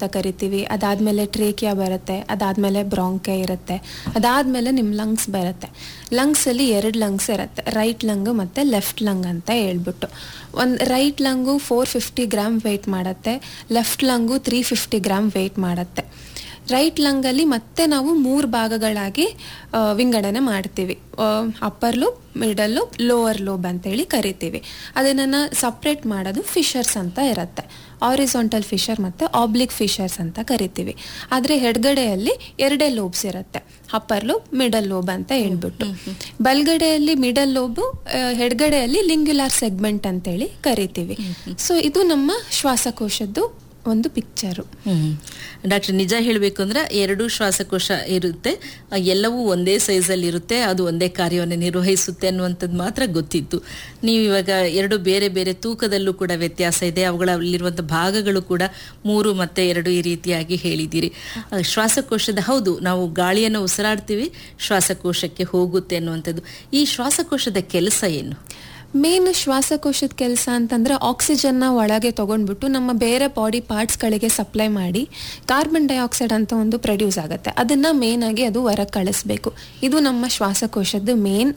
ಅಂತ ಕರಿತೀವಿ ಅದಾದ್ಮೇಲೆ ಟ್ರೇಕಿಯಾ ಬರುತ್ತೆ ಅದಾದ್ಮೇಲೆ ಬ್ರಾಂಕೆ ಇರುತ್ತೆ ಅದಾದ್ಮೇಲೆ ನಿಮ್ಮ ಲಂಗ್ಸ್ ಬರುತ್ತೆ ಲಂಗ್ಸ್ ಅಲ್ಲಿ ಎರಡು ಲಂಗ್ಸ್ ಇರುತ್ತೆ ರೈಟ್ ಲಂಗ್ ಮತ್ತೆ ಲೆಫ್ಟ್ ಲಂಗ್ ಅಂತ ಹೇಳ್ಬಿಟ್ಟು ಒಂದು right lung four fifty gram weight ಮಾಡುತ್ತೆ left lung three fifty gram weight ಮಾಡುತ್ತೆ ರೈಟ್ ಲಂಗಲ್ಲಿ ಮತ್ತೆ ನಾವು ಮೂರು ಭಾಗಗಳಾಗಿ ಆ, ವಿಂಗಡಣೆ ಮಾಡ್ತೀವಿ upper lobe middle lobe lower lobe ಅಂತೇಳಿ ಕರಿತೀವಿ ಅದನ್ನ ಸಪ್ರೇಟ್ ಮಾಡೋದು ಫಿಶರ್ಸ್ ಅಂತ ಇರುತ್ತೆ ಆರಿಸೊಂಟಲ್ ಫಿಶರ್ ಮತ್ತು ಆಬ್ಲಿಕ್ ಫಿಶರ್ಸ್ ಅಂತ ಕರಿತೀವಿ ಆದರೆ ಎಡಗಡೆಯಲ್ಲಿ ಎರಡೇ ಲೋಬ್ಸ್ ಇರುತ್ತೆ ಅಪ್ಪರ್ ಲೋಬ್ ಮಿಡಲ್ ಲೋಬ್ ಅಂತ ಹೇಳ್ಬಿಟ್ಟು ಬಲ್ಗಡೆಯಲ್ಲಿ ಮಿಡಲ್ ಲೋಬು ಎಡಗಡೆಯಲ್ಲಿ ಲಿಂಗ್ಯುಲಾರ್ ಸೆಗ್ಮೆಂಟ್ ಅಂತೇಳಿ ಕರಿತೀವಿ ಸೊ ಇದು ನಮ್ಮ ಶ್ವಾಸಕೋಶದ್ದು ಒಂದು ಪಿಕ್ಚರು ಹ್ಮ್ ಡಾಕ್ಟರ್ ನಿಜ ಹೇಳಬೇಕು ಅಂದ್ರೆ ಎರಡು ಶ್ವಾಸಕೋಶ ಇರುತ್ತೆ ಆ, ಎಲ್ಲವೂ ಒಂದೇ ಸೈಜಲ್ಲಿ ಇರುತ್ತೆ ಅದು ಒಂದೇ ಕಾರ್ಯವನ್ನು ನಿರ್ವಹಿಸುತ್ತೆ ಅನ್ನುವಂಥದ್ದು ಮಾತ್ರ ಗೊತ್ತಿತ್ತು ನೀವು ಇವಾಗ ಎರಡು ಬೇರೆ ಬೇರೆ ತೂಕದಲ್ಲೂ ಕೂಡ ವ್ಯತ್ಯಾಸ ಇದೆ ಅವುಗಳಲ್ಲಿರುವಂಥ ಭಾಗಗಳು ಕೂಡ ಮೂರು ಮತ್ತೆ ಎರಡು ಈ ರೀತಿಯಾಗಿ ಹೇಳಿದ್ದೀರಿ ಆ, ಶ್ವಾಸಕೋಶದ ಹೌದು ನಾವು ಗಾಳಿಯನ್ನು ಉಸಿರಾಡ್ತೀವಿ ಶ್ವಾಸಕೋಶಕ್ಕೆ ಹೋಗುತ್ತೆ ಅನ್ನುವಂಥದ್ದು ಈ ಶ್ವಾಸಕೋಶದ ಕೆಲಸ ಏನು ಮೇನ್ ಶ್ವಾಸಕೋಶದ ಕೆಲಸ ಅಂತಂದ್ರೆ ಆಕ್ಸಿಜನ್ನ ಒಳಗೆ ತಗೊಂಡ್ಬಿಟ್ಟು ನಮ್ಮ ಬೇರೆ ಬಾಡಿ ಪಾರ್ಟ್ಸ್ಗಳಿಗೆ ಸಪ್ಲೈ ಮಾಡಿ ಕಾರ್ಬನ್ ಡೈಆಕ್ಸೈಡ್ ಅಂತ ಒಂದು ಪ್ರೊಡ್ಯೂಸ್ ಆಗುತ್ತೆ ಅದನ್ನ ಮೇನ್ ಆಗಿ ಅದು ಹೊರಗೆ ಕಳಿಸ್ಬೇಕು ಇದು ನಮ್ಮ ಶ್ವಾಸಕೋಶದ ಮೇನ್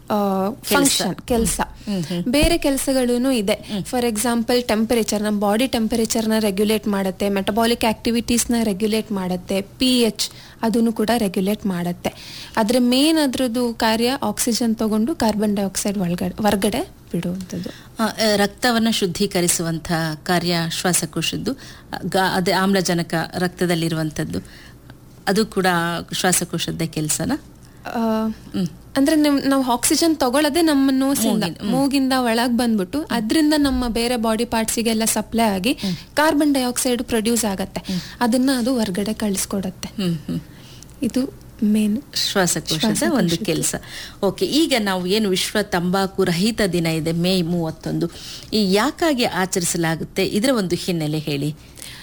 ಫಂಕ್ಷನ್ ಕೆಲಸ ಬೇರೆ ಕೆಲಸಗಳೂ ಇದೆ ಫಾರ್ ಎಕ್ಸಾಂಪಲ್ ಟೆಂಪರೇಚರ್ ನಮ್ಮ ಬಾಡಿ ಟೆಂಪರೇಚರ್ನ ರೆಗ್ಯುಲೇಟ್ ಮಾಡುತ್ತೆ ಮೆಟಬಾಲಿಕ್ ಆಕ್ಟಿವಿಟೀಸ್ನ ರೆಗ್ಯುಲೇಟ್ ಮಾಡುತ್ತೆ ಪಿ ಎಚ್ ಅದನ್ನು ಕೂಡ ರೆಗ್ಯುಲೇಟ್ ಮಾಡುತ್ತೆ ಅದ್ರ ಮೇನ್ ಅದ್ರದ್ದು ಕಾರ್ಯ ಆಕ್ಸಿಜನ್ ತಗೊಂಡು ಕಾರ್ಬನ್ ಡೈಆಕ್ಸೈಡ್ ಒಳಗಡೆ ಹೊರಗಡೆ ಬಿಡುವಂಥದ್ದು ಆ, ಆ, ರಕ್ತವನ್ನ ಶುದ್ಧೀಕರಿಸುವಂಥ ಕಾರ್ಯ ಶ್ವಾಸಕೋಶದ್ದು ಗಾ- ಅದೇ ಆಮ್ಲಜನಕ ರಕ್ತದಲ್ಲಿರುವಂಥದ್ದು ಅದು ಕೂಡ ಶ್ವಾಸಕೋಶದ ಕೆಲಸನ ಆ, ಅಂದ್ರೆ ನಿಮ್- ನಾವು ಆಕ್ಸಿಜನ್ ತಗೊಳ್ಳೋದೇ ನಮ್ಮ ನೋಸಿಂದ ಮೂಗಿಂದ ಒಳಗ್ ಬಂದ್ಬಿಟ್ಟು ಅದರಿಂದ ನಮ್ಮ ಬೇರೆ ಬಾಡಿ ಪಾರ್ಟ್ಸಿಗೆಲ್ಲ ಸಪ್ಲೈ ಆಗಿ ಕಾರ್ಬನ್ ಡೈಆಕ್ಸೈಡ್ ಪ್ರೊಡ್ಯೂಸ್ ಆಗತ್ತೆ ಅದನ್ನ ಅದು ಹೊರಗಡೆ ಕಳಿಸ್ಕೊಡತ್ತೆ ಹ್ಮ್ ಹ್ಮ್ ಇದು ಮೇನ್ ಶ್ವಾಸಕೋಶದ ಒಂದು ಕೆಲಸ ಓಕೆ ಈಗ ನಾವು ಏನು ವಿಶ್ವ ತಂಬಾಕು ರಹಿತ ದಿನ ಇದೆ ಮೇ ಮೂವತ್ತೊಂದು ಈ ಯಾಕಾಗಿ ಆಚರಿಸಲಾಗುತ್ತೆ ಇದರ ಒಂದು ಹಿನ್ನೆಲೆ ಹೇಳಿ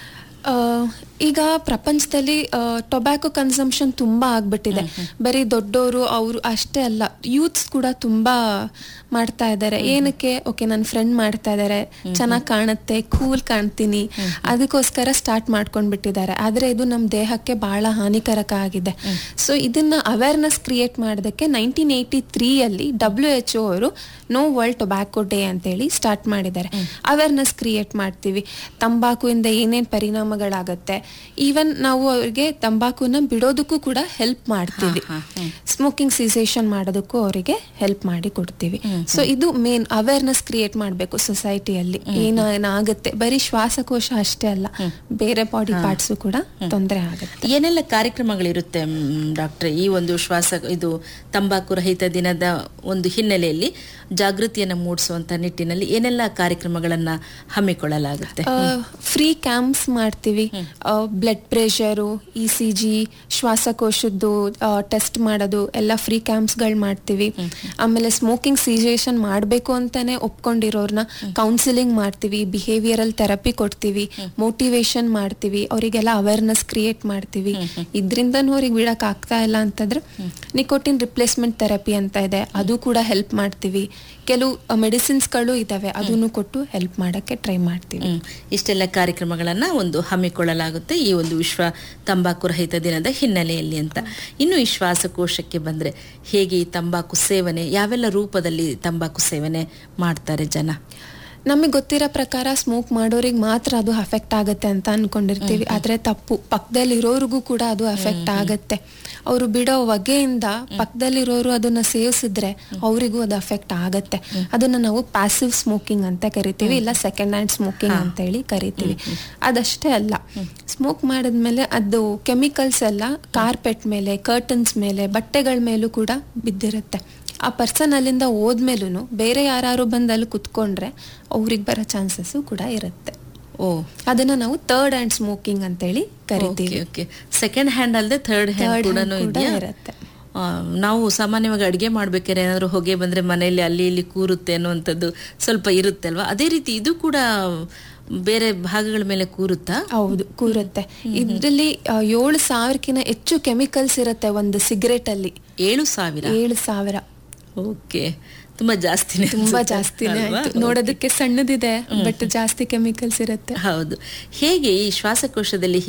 ಆ, ಈಗ ಪ್ರಪಂಚದಲ್ಲಿ ಟೊಬ್ಯಾಕೊ ಕನ್ಸಂಪ್ಷನ್ ತುಂಬಾ ಆಗ್ಬಿಟ್ಟಿದೆ ಬರೀ ದೊಡ್ಡವರು ಅವರು ಅಷ್ಟೇ ಅಲ್ಲ ಯೂತ್ಸ್ ಕೂಡ ತುಂಬಾ ಮಾಡ್ತಾ ಇದ್ದಾರೆ ಏನಕ್ಕೆ ಓಕೆ ನನ್ನ ಫ್ರೆಂಡ್ ಮಾಡ್ತಾ ಇದ್ದಾರೆ ಚೆನ್ನಾಗಿ ಕಾಣುತ್ತೆ ಕೂಲ್ ಕಾಣ್ತೀನಿ ಅದಕ್ಕೋಸ್ಕರ ಸ್ಟಾರ್ಟ್ ಮಾಡ್ಕೊಂಡ್ಬಿಟ್ಟಿದ್ದಾರೆ ಆದ್ರೆ ಇದು ನಮ್ಮ ದೇಹಕ್ಕೆ ಬಹಳ ಹಾನಿಕರಕ ಆಗಿದೆ ಸೊ ಇದನ್ನ ಅವೇರ್ನೆಸ್ ಕ್ರಿಯೇಟ್ ಮಾಡೋದಕ್ಕೆ ನೈನ್ಟೀನ್ ಏಯ್ಟಿ ತ್ರೀಯಲ್ಲಿ ಡಬ್ಲ್ಯೂ ಎಚ್ ಒ ಅವರು ನೋ ವರ್ಲ್ಡ್ ಟೊಬ್ಯಾಕೊ ಡೇ ಅಂತೇಳಿ ಸ್ಟಾರ್ಟ್ ಮಾಡಿದ್ದಾರೆ ಅವೇರ್ನೆಸ್ ಕ್ರಿಯೇಟ್ ಮಾಡ್ತೀವಿ ತಂಬಾಕುವಿಂದ ಏನೇನ್ ಪರಿಣಾಮಗಳಾಗತ್ತೆ ಈವನ್ ನಾವು ಅವ್ರಿಗೆ ತಂಬಾಕುನ ಬಿಡೋದಕ್ಕೂ ಕೂಡ ಹೆಲ್ಪ್ ಮಾಡ್ತೀವಿ ಸ್ಮೋಕಿಂಗ್ ಸಿಸೇಷನ್ ಮಾಡೋದಕ್ಕೂ ಅವರಿಗೆ ಹೆಲ್ಪ್ ಮಾಡಿ ಕೊಡ್ತೀವಿ ಸೊ ಇದು ಮೇನ್ ಅವೇರ್ನೆಸ್ ಕ್ರಿಯೇಟ್ ಮಾಡಬೇಕು ಸೊಸೈಟಿಯಲ್ಲಿ ಏನಾಗುತ್ತೆ ಬರೀ ಶ್ವಾಸಕೋಶ ಅಷ್ಟೇ ಅಲ್ಲ ಬೇರೆ ಬಾಡಿ ಪಾರ್ಟ್ಸು ಕೂಡ ತೊಂದರೆ ಆಗುತ್ತೆ ಏನೆಲ್ಲ ಕಾರ್ಯಕ್ರಮಗಳಿರುತ್ತೆ ಡಾಕ್ಟ್ರೆ ಈ ಒಂದು ಶ್ವಾಸ ಇದು ತಂಬಾಕು ರಹಿತ ದಿನದ ಒಂದು ಹಿನ್ನೆಲೆಯಲ್ಲಿ ಜಾಗೃತಿಯನ್ನು ಮೂಡಿಸುವಂತ ನಿಟ್ಟಿನಲ್ಲಿ ಏನೆಲ್ಲ ಕಾರ್ಯಕ್ರಮಗಳನ್ನ ಹಮ್ಮಿಕೊಳ್ಳಲಾಗುತ್ತೆ ಫ್ರೀ ಕ್ಯಾಂಪ್ಸ್ ಮಾಡ್ತೀವಿ blood pressure E C G ಶ್ವಾಸಕೋಶದ್ದು ಟೆಸ್ಟ್ ಮಾಡೋದು ಎಲ್ಲ ಫ್ರೀ ಕ್ಯಾಂಪ್ಸ್ಗಳು ಮಾಡ್ತೀವಿ ಆಮೇಲೆ ಸ್ಮೋಕಿಂಗ್ ಸಿಜೇಷನ್ ಮಾಡಬೇಕು ಅಂತಾನೆ ಒಪ್ಕೊಂಡಿರೋರ್ನ ಕೌನ್ಸಿಲಿಂಗ್ ಮಾಡ್ತೀವಿ ಬಿಹೇವಿಯರಲ್ ಥೆರಪಿ ಕೊಡ್ತೀವಿ ಮೋಟಿವೇಶನ್ ಮಾಡ್ತೀವಿ ಅವರಿಗೆಲ್ಲ ಅವೇರ್ನೆಸ್ ಕ್ರಿಯೇಟ್ ಮಾಡ್ತೀವಿ ಇದರಿಂದನೂ ಅವ್ರಿಗೆ ಬಿಡಕ್ ಆಗ್ತಾ ಇಲ್ಲ ಅಂತಂದ್ರೆ ನಿಕೋಟಿನ್ ರಿಪ್ಲೇಸ್ಮೆಂಟ್ ಥೆರಪಿ ಅಂತ ಇದೆ ಅದು ಕೂಡ ಹೆಲ್ಪ್ ಮಾಡ್ತೀವಿ ಕೆಲವು ಮೆಡಿಸಿನ್ಸ್ಗಳು ಇದಾವೆ ಅದನ್ನು ಕೊಟ್ಟು ಹೆಲ್ಪ್ ಮಾಡಕ್ಕೆ ಟ್ರೈ ಮಾಡ್ತೀವಿ ಹ್ಮ್. ಇಷ್ಟೆಲ್ಲ ಕಾರ್ಯಕ್ರಮಗಳನ್ನ ಒಂದು ಹಮ್ಮಿಕೊಳ್ಳಲಾಗುತ್ತೆ ಈ ಒಂದು ವಿಶ್ವ ತಂಬಾಕು ರಹಿತ ದಿನದ ಹಿನ್ನೆಲೆಯಲ್ಲಿ ಅಂತ ಇನ್ನು ಈ ಶ್ವಾಸಕೋಶಕ್ಕೆ ಬಂದ್ರೆ ಹೇಗೆ ಈ ತಂಬಾಕು ಸೇವನೆ ಯಾವೆಲ್ಲ ರೂಪದಲ್ಲಿ ತಂಬಾಕು ಸೇವನೆ ಮಾಡ್ತಾರೆ ಜನ ನಮಗೆ ಗೊತ್ತಿರೋ ಪ್ರಕಾರ ಸ್ಮೋಕ್ ಮಾಡೋರಿಗೆ ಮಾತ್ರ ಅದು ಅಫೆಕ್ಟ್ ಆಗುತ್ತೆ ಅಂತ ಅನ್ಕೊಂಡಿರ್ತೀವಿ ಆದ್ರೆ ತಪ್ಪು ಪಕ್ಕದಲ್ಲಿರೋರ್ಗೂ ಕೂಡ ಅದು ಅಫೆಕ್ಟ್ ಆಗತ್ತೆ ಅವರು ಬಿಡೋ ಹೊಗೆಯಿಂದ ಪಕ್ಕದಲ್ಲಿರೋರು ಅದನ್ನ ಸೇವಿಸಿದ್ರೆ ಅವರಿಗೂ ಅದು ಅಫೆಕ್ಟ್ ಆಗತ್ತೆ ಅದನ್ನ ನಾವು ಪ್ಯಾಸಿವ್ ಸ್ಮೋಕಿಂಗ್ ಅಂತ ಕರಿತೀವಿ ಇಲ್ಲ ಸೆಕೆಂಡ್ ಹ್ಯಾಂಡ್ ಸ್ಮೋಕಿಂಗ್ ಅಂತ ಹೇಳಿ ಕರಿತೀವಿ ಅದಷ್ಟೇ ಅಲ್ಲ ಸ್ಮೋಕ್ ಮಾಡಿದ್ಮೇಲೆ ಅದು ಕೆಮಿಕಲ್ಸ್ ಎಲ್ಲ ಕಾರ್ಪೆಟ್ ಮೇಲೆ ಕರ್ಟನ್ಸ್ ಮೇಲೆ ಬಟ್ಟೆಗಳ ಮೇಲೂ ಕೂಡ ಬಿದ್ದಿರುತ್ತೆ ಆ ಪರ್ಸನ್ ಅಲ್ಲಿಂದ ಹೋದ್ಮೇಲೂ ಬೇರೆ ಯಾರು ಬಂದು ಅಲ್ಲಿ ಕುತ್ಕೊಂಡ್ರೆ ಅವ್ರಿಗೆ ಬರೋ ಚಾನ್ಸಸ್ ಕೂಡ ಇರುತ್ತೆ ಓ ಅದನ್ನ ನಾವು ಥರ್ಡ್ ಹ್ಯಾಂಡ್ ಸ್ಮೋಕಿಂಗ್ ಅಂತೇಳಿ ಕರಿತೀವಿ ಓಕೆ ಸೆಕೆಂಡ್ ಹ್ಯಾಂಡ್ ಅಲ್ಲದೆ ಥರ್ಡ್ ಹ್ಯಾಂಡ್ Third ಕೂಡ hand ಕೂಡ ಇದೆಯಾ ಇರುತ್ತೆ. ಆ, ನಾವು ಸಾಮಾನ್ಯವಾಗಿ ಅಡುಗೆ ಮಾಡ್ಬೇಕಾದ್ರೆ ಏನಾದ್ರು ಹೊಗೆ ಬಂದ್ರೆ ಮನೆಯಲ್ಲಿ ಅಲ್ಲಿ ಇಲ್ಲಿ ಕೂರುತ್ತೆ ಅನ್ನುವಂಥದ್ದು ಸ್ವಲ್ಪ ಇರುತ್ತೆ ಅಲ್ವಾ ಅದೇ ರೀತಿ ಇದು ಕೂಡ ಬೇರೆ ಭಾಗಗಳ ಮೇಲೆ ಕೂರುತ್ತಾ ಹೌದು ಕೂರುತ್ತೆ ಇದರಲ್ಲಿ ಏಳು ಸಾವಿರಕ್ಕಿಂತ ಹೆಚ್ಚು ಕೆಮಿಕಲ್ಸ್ ಇರುತ್ತೆ ಒಂದು ಸಿಗರೇಟ್ ಅಲ್ಲಿ ಏಳು ಸಾವಿರ ಏಳು ಸಾವಿರ ಓಕೆ ತುಂಬಾ ಜಾಸ್ತಿನೇ ತುಂಬಾ ಅನ್ಸುತ್ತೆ, ಜಾಸ್ತಿನೇ ಅಲ್ವಾ? ಆಯ್ತು ನೋಡೋದಕ್ಕೆ ಸಣ್ಣದಿದೆ ಬಟ್ ಜಾಸ್ತಿ ಕೆಮಿಕಲ್ಸ್ ಇರುತ್ತೆ ಹೌದು ಹೇಗೆ ಈ ಶ್ವಾಸಕೋಶದಲ್ಲಿ